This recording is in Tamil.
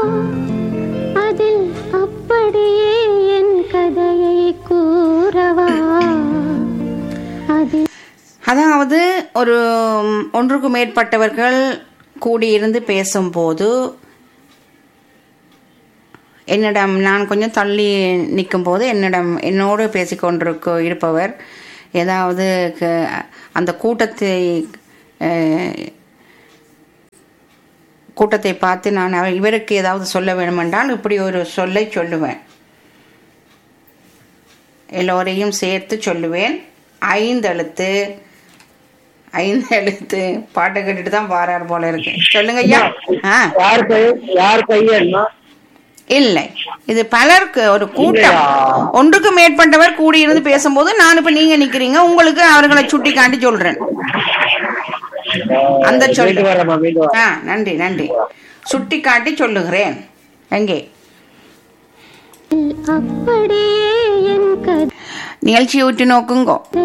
அதில் அப்படியே என் கதையை கூறவா அதில் அதாவது ஒரு ம், ஒன்றுக்கு மேற்பட்டவர்கள் கூடியிருந்து பேசும்போது என்னிடம் நான் கொஞ்சம் தள்ளி நிற்கும்போது என்னிடம் என்னோடு பேசிக்கொண்டிருக்க இருப்பவர் ஏதாவது க- அந்த கூட்டத்தை அஹ், கூட்டத்தை பார்த்து நான் அவர் இவருக்கு ஏதாவது சொல்ல வேண்டுமென்றால் இப்படி ஒரு சொல்லை சொல்லுவேன் எல்லோரையும் சேர்த்து சொல்லுவேன் ஐந்தெழுத்து ஐந்து எழுத்து பாட்டை கேட்டுட்டு தான் வாரார் போல இருக்கு சொல்லுங்க ஐயா ஆ யார் கை யார் கையன்னா இல்லை இது பலருக்கு ஒரு கூட்டம் ஒன்றுக்கு மேற்பட்டவர் கூடியிருந்து பேசும்போது நான் இப்ப நீங்க நிக்கிறீங்க உங்களுக்கு அவர்களை சுட்டி காட்டி சொல்றேன் அந்த சொல்லு. மீண்டு வரேம்மா மீண்டு வரேன் ஆ நன்றி நன்றி சுட்டி காட்டி சொல்லுகிறேன் எங்கே அப்படியே என் கதை நிகழ்ச்சியை விட்டு நோக்குங்கோ